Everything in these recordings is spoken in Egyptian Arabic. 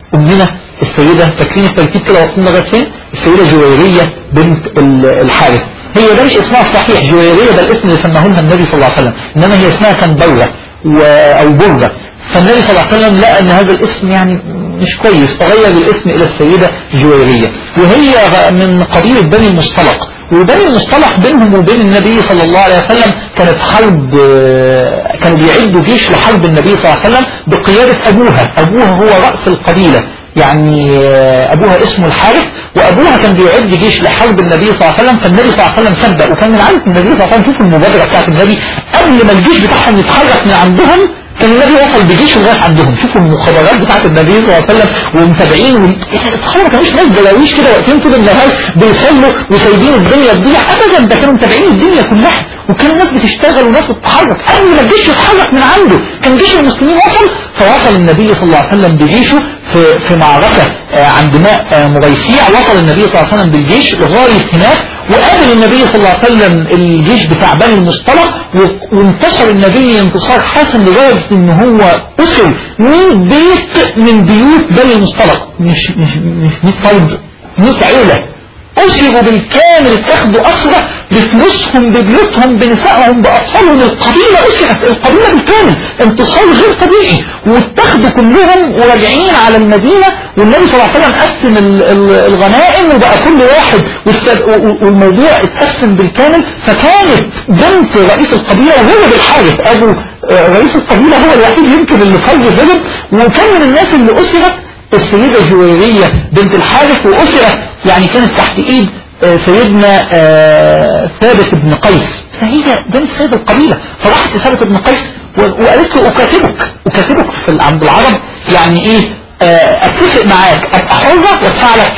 أمنا السيدة فاكرين الترتيب كده واصلين لغاية فين السيدة جويرية بنت الحارث هي ده مش اسمها الصحيح جويرية ده الاسم اللي سماه لها النبي صلى الله عليه وسلم انما هي اسمها كان بورة او بردة فالنبي صلى الله عليه وسلم لقى ان هذا الاسم يعني مش كويس فغير الاسم الى السيدة جويرية وهي من قبيلة بني المصطلق وبني المصطلق بينهم وبين النبي صلى الله عليه وسلم كانت حرب كانوا بيعدوا جيش لحرب النبي صلى الله عليه وسلم بقيادة ابوها ابوها هو رأس القبيلة يعني ابوها اسمه الحارث وابوها كان بيعد جيش لحرب النبي صلى الله عليه وسلم فالنبي صلى الله عليه وسلم سبق وكان من عادة النبي صلى الله عليه وسلم شوفوا المبادرة بتاعت النبي قبل ما الجيش بتاعهم يتحرك من عندهم كان النبي وصل بجيش لغايه عندهم شوفوا المخابرات بتاعت النبي صلى الله عليه وسلم ومتابعين و... يعني الصحابه ما كانوش ناس دلاويش كده واقفين طول النهار بيصلوا وسايبين الدنيا تضيع ابدا ده كانوا متابعين الدنيا كلها وكان الناس بتشتغل وناس بتتحرك قبل ما الجيش يتحرك من عنده كان جيش المسلمين وصل فوصل النبي صلى الله عليه وسلم بجيشه في في معركه عند ماء مريسيع وصل النبي صلى الله عليه وسلم بالجيش لغايه هناك وقابل النبي صلى الله عليه وسلم الجيش بتاع بني المصطلق وانتصر النبي انتصار حاسم لدرجه ان هو اسر 100 بيت من بيوت بني المصطلق مش مش مش 100 فرد 100 عيله أسروا بالكامل اتخذوا أسرة بفلوسهم ببيوتهم بنسائهم بأطفالهم القبيلة أسرت القبيلة بالكامل انتصار غير طبيعي واتخذوا كلهم وراجعين على المدينة والنبي صلى الله عليه وسلم قسم الغنائم وبقى كل واحد والموضوع اتقسم بالكامل فكانت بنت رئيس القبيلة وهو بالحارث أبو رئيس القبيلة هو الوحيد يمكن اللي فرج غضب وكان من الناس اللي أسرت السيدة جويرية بنت الحارث وأسرت يعني كانت تحت ايد سيدنا ثابت بن قيس فهي بنت سيد القبيلة فراحت لثابت بن قيس وقالت له أكاتبك أكاتبك في عند العرب يعني ايه اتفق معاك ابقى حرة وادفع لك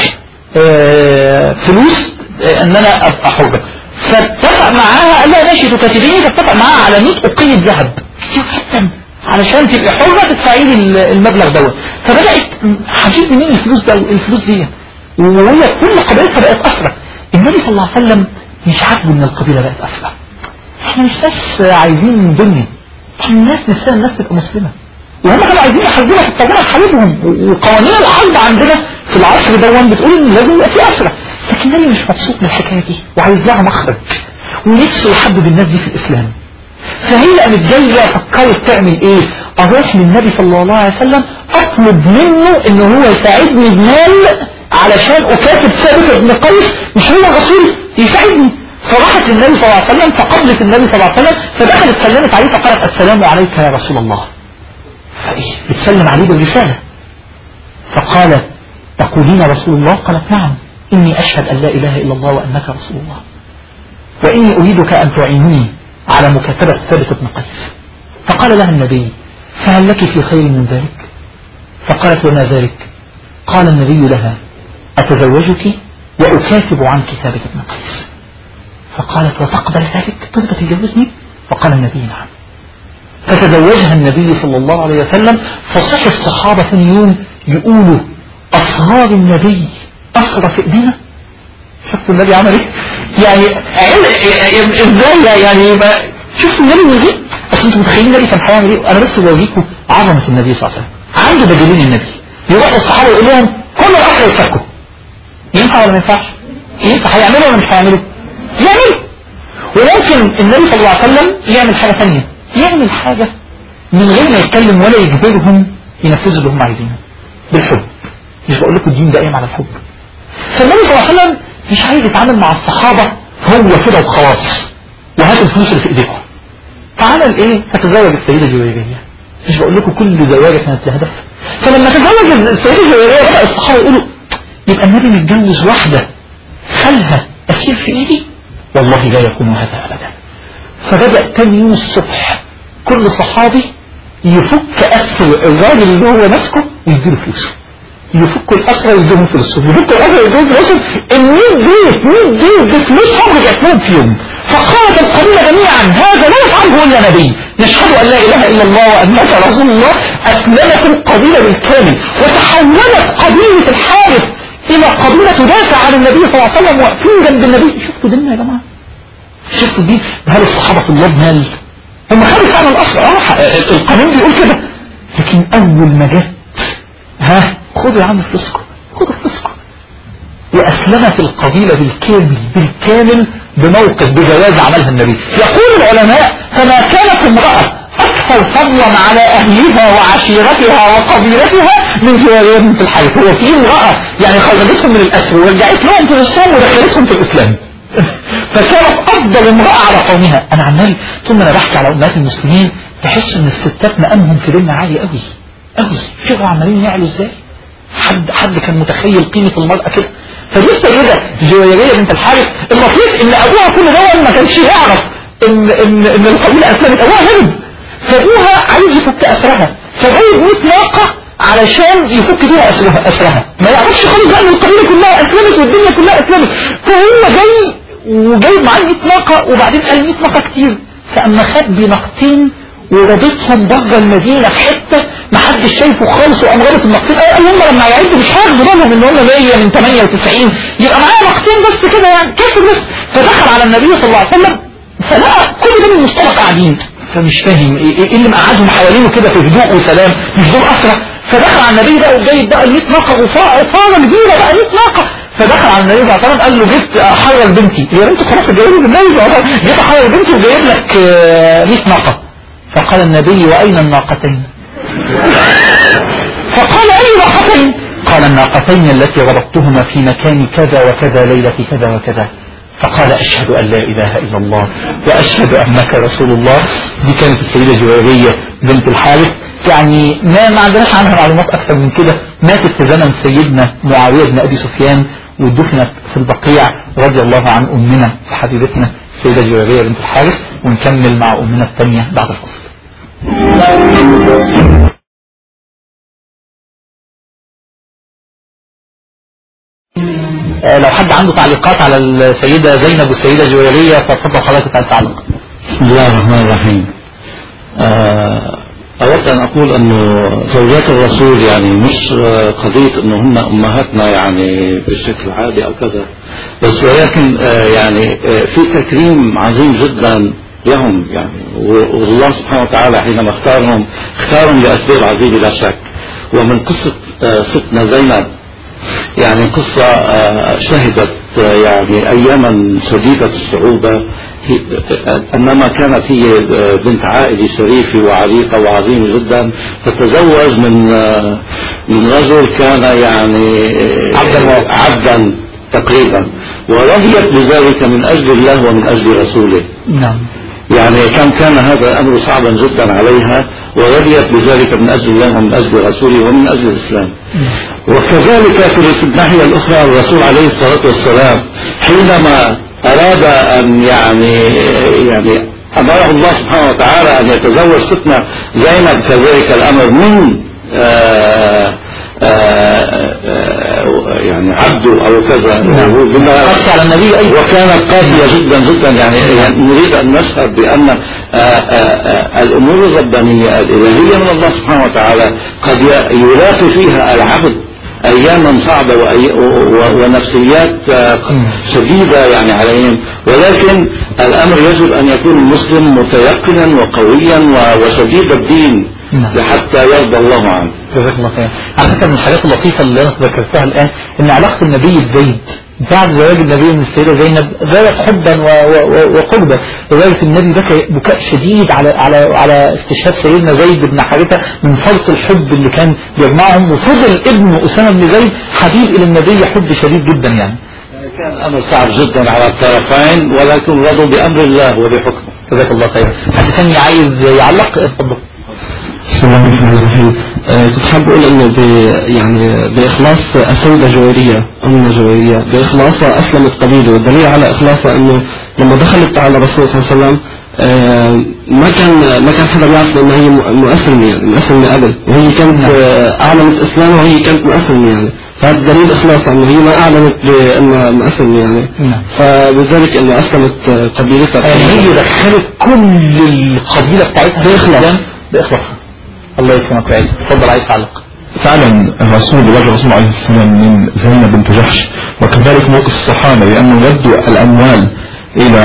فلوس ان انا ابقى حرة فاتفق معاها قال لها ماشي تكاتبيني فاتفق معاها على 100 أقية ذهب كتير جدا علشان تبقى حرة تدفعي لي المبلغ دوت فبدأت هجيب منين الفلوس ده الفلوس دي وهي كل قبيلتها بقت أسرة النبي صلى الله عليه وسلم مش عاجبه ان القبيلة بقت أسرة احنا مش ناس عايزين دنيا احنا الناس نفسها الناس تبقى مسلمة وهم كانوا عايزين يحاربونا في الطبيعة حاربهم وقوانين الحرب عندنا في العصر دون بتقول ان لازم يبقى في أسرة لكن النبي مش مبسوط من الحكاية دي وعايز لها مخرج ونفسه يحبب الناس دي في الإسلام فهي قامت جايه فكرت تعمل ايه اروح للنبي صلى الله عليه وسلم اطلب منه ان هو يساعدني بمال علشان اكاتب ثابت بن قيس مش هو الرسول يساعدني فراحت للنبي صلى الله عليه وسلم فقبلت النبي صلى الله عليه وسلم فدخلت سلمت عليه فقالت السلام عليك يا رسول الله فايه بتسلم عليه بالرسالة فقال تقولين رسول الله قالت نعم إني أشهد أن لا إله إلا الله وأنك رسول الله وإني أريدك أن تعينني على مكاتبة ثابت بن قيس فقال لها النبي فهل لك في خير من ذلك فقالت وما ذلك قال النبي لها أتزوجك وأكاتب عنك ثابت بن قيس فقالت وتقبل ذلك تريد تتجوزني فقال النبي نعم فتزوجها النبي صلى الله عليه وسلم فصح الصحابة ثاني يوم يقولوا أسرار النبي أسرى في إيدينا شفتوا النبي عمل إيه يعني ازاي يعني يبقى شفتوا النبي وجيه اصل انتوا متخيلين النبي كان هيعمل ايه انا بس بوريكم عظمه النبي صلى الله عليه وسلم عنده بديلين النبي يروح الصحابه يقول لهم كل الاسرى يفكوا ينفع ولا ما ينفعش ينفع هيعملوا ولا مش هيعملوا يعملوا وممكن النبي صلى الله عليه وسلم يعمل حاجه ثانيه يعمل حاجه من غير ما يتكلم ولا يجبرهم ينفذوا اللي هم عايزينه بالحب مش بقول لكم الدين ده قايم على الحب فالنبي صلى الله عليه وسلم مش عايز يتعامل مع الصحابة هو كده وخلاص وهات الفلوس اللي في ايديكم فعمل ايه فتزوج السيدة جويرية مش بقول لكم كل زواجة كانت لهدف فلما تزوج السيدة جويرية بقى الصحابة يقولوا يبقى النبي متجوز واحدة خلها أسير في ايدي والله لا يكون هذا أبدا فبدأ تاني يوم الصبح كل صحابي يفك أسر الراجل اللي هو ماسكه ويديله فلوسه يفكوا الأسرى ويدوهم فلوسهم يفكوا الأسرى ويدوهم فلوسهم المية بيت مية بيت بفلوسهم رجعت لهم في يوم فقالت القبيلة جميعا هذا لا يفعله إلا نبي نشهد أن لا إله إلا الله وأنك رسول الله أسلمت القبيلة بالكامل وتحولت قبيلة الحارث إلى قبيلة تدافع عن النبي صلى الله عليه وسلم واقفين جنب النبي شفتوا ديننا يا جماعة شفتوا دي هل الصحابة طلاب مال هم خدوا فعلا الأسرى آه القانون بيقول كده لكن أول ما جت ها خدوا يا عم فلوسكم خدوا فلوسكم وأسلمت القبيلة بالكامل بالكامل بموقف بجواز عملها النبي يقول العلماء فما كانت امرأة أكثر فضلا على أهلها وعشيرتها وقبيلتها من جوارية بنت الحارث هو في امرأة يعني خرجتهم من الأسر ورجعت لهم في الإسلام ودخلتهم في الإسلام فكانت أفضل امرأة على قومها أنا عمال طول ما أنا بحكي على أمهات المسلمين تحس إن الستات مقامهم في ديننا عالي قوي قوي شوفوا عمالين يعلوا إزاي حد حد كان متخيل قيمة المرأة كده فدي السيدة جويرية بنت الحارث اللطيف إن أبوها كل ده ما كانش يعرف إن إن إن القبيلة أسلمت أبوها هرب فابوها عايز يفك أسرها فجايب 100 ناقة علشان يفك بيها أسرها, أسرها ما يعرفش خالص بقى ان القبيلة كلها أسلمت والدنيا كلها أسلمت فهو جاي وجايب معاه 100 ناقة وبعدين قال 100 ناقة كتير فأما خد بناقتين وربطهم بره المدينة في حتة ما حدش شايفه خالص وقام رابط الناقتين قال هم لما يعدوا مش هياخدوا بالهم ان هم 100 من 98 يبقى معايا ناقتين بس كده يعني كافر بس فدخل على النبي صلى الله عليه وسلم فلقى كل ده من المصطلح قاعدين فمش فاهم ايه, إيه اللي مقعدهم حوالينه كده في هدوء وسلام مش دول اسرى فدخل على النبي بقى وجايب بقى 100 ناقه وفاره كبيره بقى 100 ناقه فدخل على النبي صلى الله عليه وسلم قال له جبت احرر بنتي يا بنت خلاص اتجوزت بالنبي صلى الله عليه وسلم جبت احرر بنتي وجايب لك 100 ناقه فقال النبي واين الناقتين فقال اي ناقتين قال الناقتين التي ربطتهما في مكان كذا وكذا ليلة كذا وكذا فقال أشهد أن لا إله إلا الله وأشهد أنك رسول الله دي كانت السيدة جويرية بنت الحارث يعني ما ما عندناش عنها معلومات أكثر من كده ماتت في زمن سيدنا معاوية بن أبي سفيان ودفنت في البقيع رضي الله عن أمنا حبيبتنا السيدة جويرية بنت الحارث ونكمل مع أمنا الثانية بعد الفصل لو حد عنده تعليقات على السيدة زينب والسيدة جويرية فاتفضل حضرتك تعال تعلق بسم الله الرحمن الرحيم أود أن أقول أنه زوجات الرسول يعني مش قضية أنه هن أمهاتنا يعني بشكل عادي أو كذا بس ولكن يعني في تكريم عظيم جدا لهم يعني والله سبحانه وتعالى حينما اختارهم اختارهم لأسباب عظيمة لا شك ومن قصة ستنا زينب يعني قصة شهدت يعني أياما شديدة الصعوبة أنما كانت هي بنت عائلة شريفة وعريقة وعظيمة جدا تتزوج من من رجل كان يعني عبدا عبدا تقريبا ورضيت بذلك من أجل الله ومن أجل رسوله نعم يعني كان كان هذا الأمر صعبا جدا عليها ورضيت بذلك من أجل الله ومن أجل رسوله ومن أجل الإسلام وكذلك في الناحية الأخرى الرسول عليه الصلاة والسلام حينما أراد أن يعني يعني أمره الله سبحانه وتعالى أن يتزوج ستنا زينب كذلك الأمر من آآ آآ يعني عبده أو كذا بما على النبي أيضا وكانت قاسية جدا جدا يعني, يعني نريد أن نشهد بأن آآ الأمور الربانية الإلهية من الله سبحانه وتعالى قد يلاقي فيها العبد اياما صعبه ونفسيات شديده يعني عليهم ولكن الامر يجب ان يكون المسلم متيقنا وقويا وشديد الدين حتى يرضى الله عنه. جزاك الله خير. على فكره من الحاجات اللطيفه اللي انا ذكرتها الان ان علاقه النبي بزيد بعد زواج النبي من السيدة زينب زادت حبا وقربا لذلك النبي بكى بكاء شديد على على على استشهاد سيدنا زيد بن حارثة من فرط الحب اللي كان يجمعهم وفضل ابن أسامة بن زيد حبيب إلى النبي حب شديد جدا يعني كان الأمر صعب جدا على الطرفين ولكن رضوا بأمر الله وبحكمه جزاك الله خير حد ثاني عايز يعلق اتفضل بسم الله الرحمن الرحيم أه كنت حابب اقول انه ب يعني باخلاص السيدة جويرية امنا جويرية باخلاصها اسلمت قبيله والدليل على اخلاصها انه لما دخلت على الرسول صلى الله عليه وسلم أه ما كان ما كان حدا بيعرف انها هي مؤسلمة يعني مؤسلمة قبل وهي كانت اعلنت اسلامها وهي كانت مؤسلمة يعني فهذا دليل اخلاصها انه هي ما اعلنت بانها مؤسلمة يعني فبذلك انه اسلمت قبيلتها يعني هي دخلت كل القبيلة بتاعتها بإخلاص بإخلاصها الله يكرمك ويعزك اتفضل عايز تعلق فعلا الرسول وجه الرسول عليه السلام من زينب بنت جحش وكذلك موقف الصحابة لأنه ودوا الأموال إلى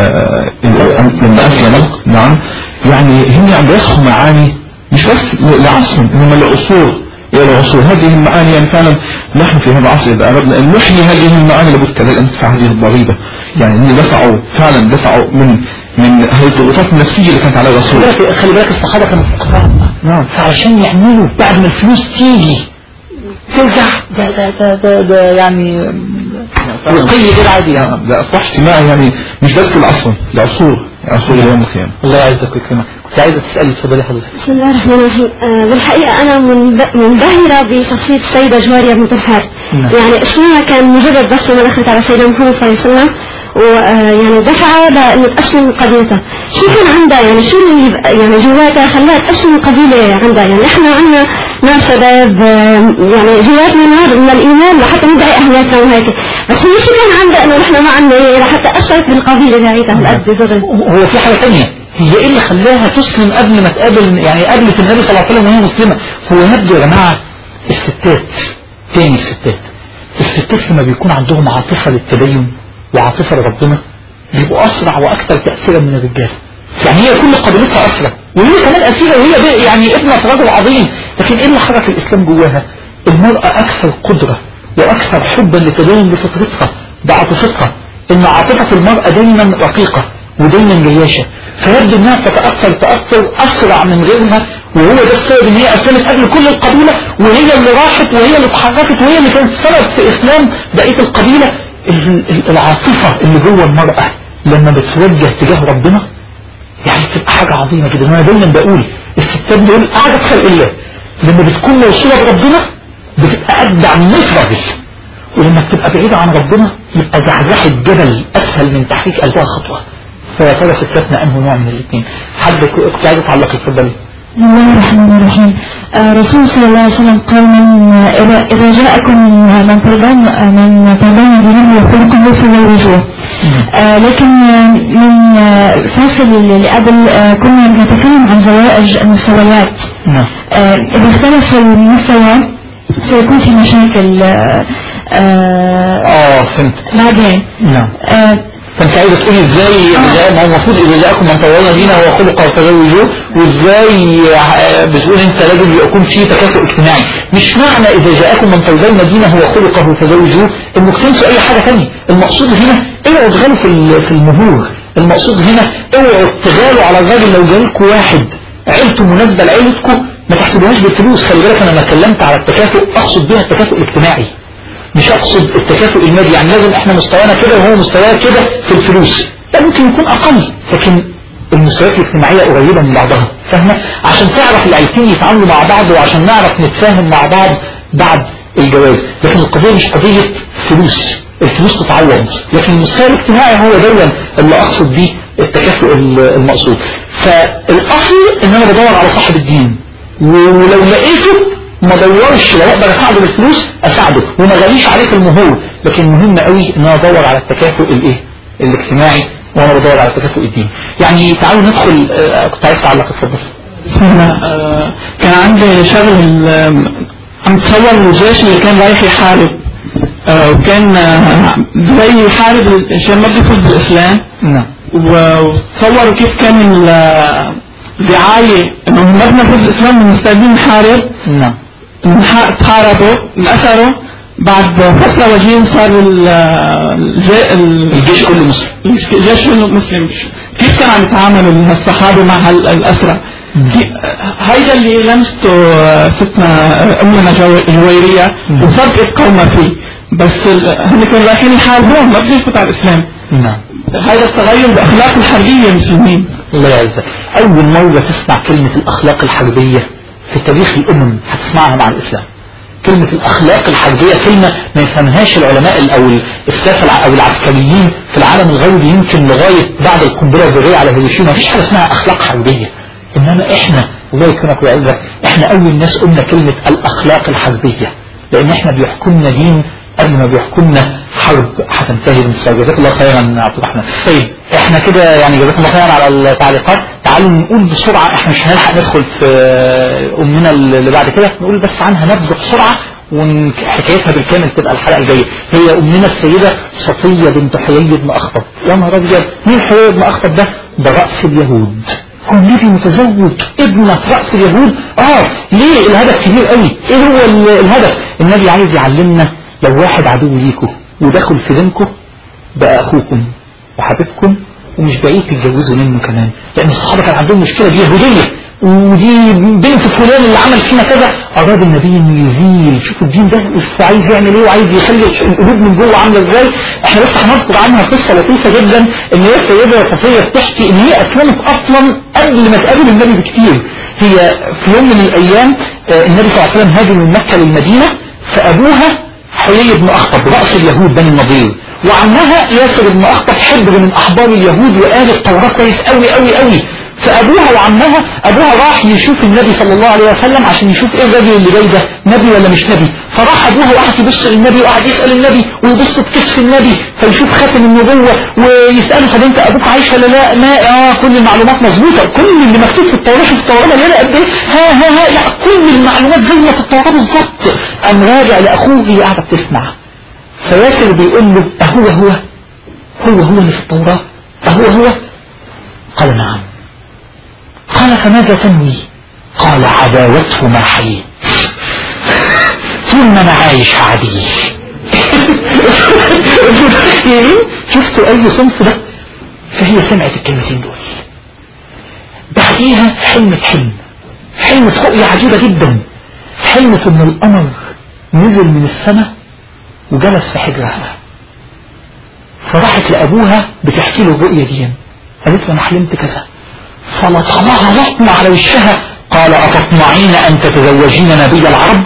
لما أسلموا نعم يعني هم عم يسخوا معاني مش بس لعصرهم إنما لعصور خلال العصور هذه المعاني يعني فعلا نحن في هذا العصر إذا أردنا أن نحيي هذه المعاني لابد كذلك أن ندفع هذه الضريبة يعني أن دفعوا فعلا دفعوا من من هذه الضغوطات النفسية اللي كانت على الرسول خلي بالك خلي بالك الصحابة كانوا فقراء نعم فعشان يعملوا بعد ما الفلوس تيجي ترجع ده ده ده ده, ده يعني رقي غير عادي يعني ده أصبح اجتماعي يعني مش بس العصر لعصور عصور يوم القيامة الله يعزك ويكرمك كنت عايزة تسألي تفضلي حضرتك بسم الله الرحمن الرحيم آه، بالحقيقة أنا منب- منبهرة بشخصية السيدة جوارية بنت الحارث نعم. يعني اسمها كان مجرد بس لما دخلت على سيدنا محمد صلى الله عليه وسلم ويعني دفعها لأنه تأسلم من قبيلتها شو كان عندها يعني شو اللي يبقى- يعني جواتها خلاها تأسلم القبيلة عندها يعني احنا عندنا ناس شباب آه، يعني جواتنا نار من الإيمان لحتى ندعي أهلاتنا وهيك بس هي شو كان عندها إنه نحن ما عندنا إياه لحتى أثرت بالقبيلة تاعتها هالقد دغري هو في حاجة تانية هي ايه اللي خلاها تسلم قبل ما تقابل يعني قابلت النبي صلى الله عليه وسلم وهي مسلمة هو يبدو يا جماعة الستات تاني الستات الستات لما بيكون عندهم عاطفة للتدين وعاطفة لربنا بيبقوا أسرع وأكثر تأثيرا من الرجال يعني هي كل قبيلتها أسرع وهي كمان أسيرة وهي بي- يعني ابنة رجل عظيم لكن ايه اللي حرك الإسلام جواها المرأة أكثر قدرة وأكثر حبا للتدين بفطرتها بعاطفتها إن عاطفة المرأة دايما رقيقة ودايما جياشة فيبدو انها تتأثر تأثر أسرع من غيرها وهو ده السبب ان هي أسلمت قبل كل القبيلة وهي اللي راحت وهي اللي اتحركت وهي اللي كانت سبب في إسلام بقية القبيلة ال- ال- العاطفة اللي جوه المرأة لما بتوجه تجاه ربنا يعني بتبقى حاجة عظيمة جدا وانا دايما بقول الستات دول أعجب خلق الله لما بتكون موصولة بربنا بتبقى أبدع من 100 راجل ولما بتبقى بعيدة عن ربنا يبقى زحزحة جبل أسهل من تحريك قلبها خطوة فيا ترى ستاتنا أنه نوع من الاثنين حد ك- كنت عايز تعلق اتفضلي بسم الله الرحمن الرحيم آه، رسول صلى الله عليه وسلم قال من آه، إذا إذا جاءكم من من ترضون آه، من ترضون دينه وخلقه فزوجوه آه، لكن آه، من آه، الفاصل اللي قبل آه، كنا بنتكلم عن زواج المستويات نعم آه، إذا اختلف المستوى سيكون في مشاكل آه، آه، اه فهمت بعدين نعم آه، فانت عايز تقولي ازاي إذا- ما هو المفروض اذا جاءكم من تولون دينه وخلقه فزوجوه وازاي آه، بتقول انت لازم يكون في تكافؤ اجتماعي مش معنى اذا جاءكم من تولون دينه وخلقه فزوجوه انك تنسوا اي حاجه ثانيه المقصود هنا اوعوا تغالوا في ال- في المهور المقصود هنا اوعوا تغالوا على الراجل لو جالكوا واحد عيلته مناسبه لعيلتكم ما تحسبوهاش بالفلوس خلي بالك انا لما اتكلمت على التكافؤ اقصد بها التكافؤ الاجتماعي مش اقصد التكافؤ المادي يعني لازم احنا مستوانا كده وهو مستواه كده في الفلوس ده ممكن يكون اقل لكن المستويات الاجتماعية قريبة من بعضها فاهمة عشان تعرف العيلتين يتعاملوا مع بعض وعشان نعرف نتفاهم مع بعض بعد الجواز لكن القضية مش قضية فلوس الفلوس تتعوض لكن المستوى الاجتماعي هو دايما اللي اقصد بيه التكافؤ المقصود فالاصل ان انا بدور على صاحب الدين ولو لقيته ما دورش لو اقدر اساعده بالفلوس اساعده وما غاليش عليه في المهور لكن مهم قوي ان انا ادور على التكافؤ الايه الاجتماعي وانا بدور على التكافؤ الديني يعني تعالوا ندخل آه، كنت عايز تعلق اتفضل آه، كان عندي شغل ال- عم تصور الجيش اللي كان رايح يحارب آه، وكان آه، زي يحارب عشان ما بده يفوز بالاسلام نعم وتصوروا كيف كان ال- الدعاية انه ما بدنا نفوز بالاسلام ومستعدين نحارب نعم نح- تحاربوا انأسروا بعد فترة وجين صار ال- الجي- ال- الجيش كله مسلم الجيش المسلم كيف كان عم يتعاملوا الصحابة مع هال- الأسرى في- هيدا اللي لمسته آه، ستنا آه، أمنا جو- جويرية وصدقت قومها فيه بس ال- هم كانوا رايحين يحاربون ما بدهم يفوتوا على الإسلام نعم هذا التغير بأخلاق الحربية المسلمين الله يعزك أول مرة تسمع كلمة الأخلاق الحربية في تاريخ الأمم هتسمعها مع الإسلام كلمة الأخلاق الحربية كلمة ما يفهمهاش العلماء ال- أو الساسة الع- أو العسكريين في العالم الغربي يمكن لغاية بعد القنبلة الذرية على هيروشيما مفيش حاجة اسمها أخلاق حربية إنما إحنا الله يكرمك ويعزك إحنا أول ناس قلنا كلمة الأخلاق الحربية لأن إحنا بيحكمنا دين قبل ما بيحكمنا حرب هتنتهي بانتصار جزاك الله خيرا يا عبد الرحمن طيب احنا كده يعني جزاك الله خيرا على التعليقات تعالوا نقول بسرعة احنا مش هنلحق ندخل في امنا اللي بعد كده نقول بس عنها نبذة بسرعة وحكايتها بالكامل تبقى الحلقة الجاية هي امنا السيدة صفية بنت حيي بن اخطب يا نهار ابيض مين حيي بن اخطب ده ده رأس اليهود هو النبي متزوج ابنة رأس اليهود اه ليه الهدف كبير قوي ايه هو ال- الهدف النبي عايز يعلمنا لو واحد عدو ليكم ودخل في دينكم بقى اخوكم وحبيبكم ومش بعيد تتجوزوا منه كمان لان الصحابه كان عندهم مشكله دي يهوديه ودي بنت فلان اللي عمل فينا كذا اراد النبي انه يزيل شوف الدين ده بس عايز يعمل ايه وعايز يخلي القلوب من جوه عامله ازاي احنا لسه هنذكر عنها قصه لطيفه جدا ان هي السيده صفيه بتحكي ان هي اسلمت اصلا قبل ما تقابل النبي بكتير هي في يوم من الايام آه، النبي صلى الله عليه وسلم هاجر من مكه للمدينه فابوها حيي بن اخطب راس اليهود بني النضير وعمها ياسر بن اخطب حبر من احبار اليهود وقال التوراه كويس قوي قوي قوي فابوها وعمها ابوها راح يشوف النبي صلى الله عليه وسلم عشان يشوف ايه الراجل اللي جاي ده نبي ولا مش نبي فراح ابوها وقعد يبص للنبي وقعد يسال النبي ويبص بكشف النبي فيشوف خاتم النبوه ويساله طب انت ابوك عايش ولا لا ما اه كل المعلومات مظبوطه كل اللي مكتوب في التوراه شوف التوراه مليانه قد ايه ها ها ها لا كل المعلومات زي ما في التوراه بالظبط قام راجع لاخوه هي قاعده بتسمع فياسر بيقول له اهو هو هو هو اللي في التوراه اهو هو قال نعم قال فماذا تنوي قال عداوته ما حييت طول ما انا عايش هعديه شفتوا اي صنف ده فهي سمعت الكلمتين دول بعديها حلمت حلم حلمت رؤية عجيبة جدا حلمت ان القمر نزل من السماء وجلس في حجرها فراحت لابوها بتحكي له الرؤية دي قالت له انا حلمت كذا فلطمها لطمة على وشها قال أتطمعين أن تتزوجين نبي العرب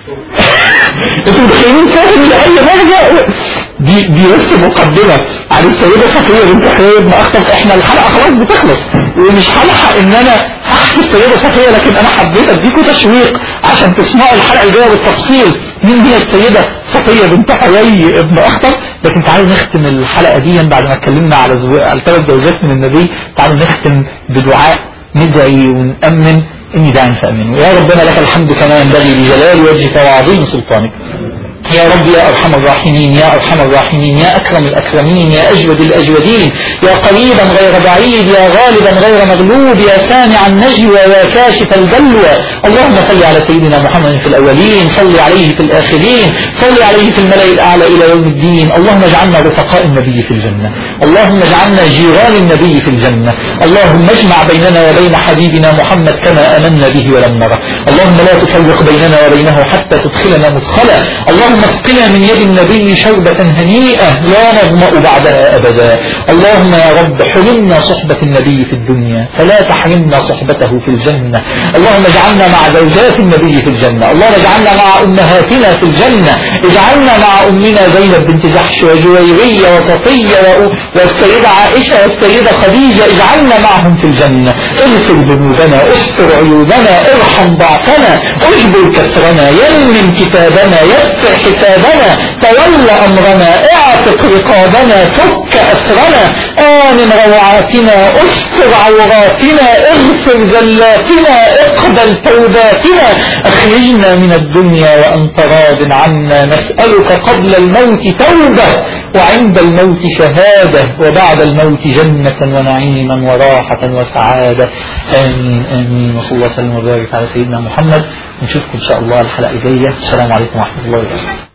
انتوا متخيلين فاهم لأي حاجة دي دي بس مقدمة عن السيدة صفية بنت حيي بن أخطب احنا الحلقة خلاص بتخلص ومش هلحق ان انا احكي السيدة صفية لكن انا حبيت اديكم تشويق عشان تسمعوا الحلقة الجاية بالتفصيل مين هي السيدة صفية بنت حيي بن أخطب لكن تعالوا نختم الحلقة دي بعد ما اتكلمنا على زو... على ثلاث زوجات من النبي تعالوا نختم بدعاء ندعي ونأمن إني داع فأمن يا ربنا لك الحمد كما ينبغي لجلال وجهك وعظيم سلطانك يا رب يا أرحم الراحمين يا أرحم الراحمين يا أكرم الأكرمين يا أجود الأجودين يا قريبا غير بعيد يا غالبا غير مغلوب يا سامع النجوى يا كاشف البلوى اللهم صل على سيدنا محمد في الأولين صل عليه في الآخرين صل عليه في الملأ الأعلى إلى يوم الدين اللهم اجعلنا رفقاء النبي في الجنة اللهم اجعلنا جيران النبي في الجنة اللهم اجمع بيننا وبين حبيبنا محمد كما أمنا به ولم نره اللهم لا تفرق بيننا وبينه حتى تدخلنا مدخلا اللهم اسقنا من يد النبي شربة هنيئة لا نظمأ بعدها أبدا اللهم يا رب حرمنا صحبة النبي في الدنيا فلا تحرمنا صحبته في الجنة اللهم اجعلنا مع زوجات النبي في الجنة اللهم اجعلنا مع أمهاتنا في الجنة اجعلنا مع أمنا زينب بنت جحش وجويرية وصفية و- والسيدة عائشة والسيدة خديجة اجعلنا معهم في الجنة اغفر ذنوبنا استر عيوبنا ارحم ضعفنا اجبر كسرنا يمن كتابنا يسر حسابنا تول أمرنا اعتق رقابنا فك أسرنا آمن روعاتنا استر عوراتنا اغفر ذلاتنا اقبل توباتنا اخرجنا من الدنيا وأنت راض عنا نسألك قبل الموت توبة وعند الموت شهادة وبعد الموت جنة ونعيما وراحة وسعادة آمين آمين وصلى الله وسلم وبارك على سيدنا محمد ونشوفكم إن شاء الله الحلقة الجاية السلام عليكم ورحمة الله وبركاته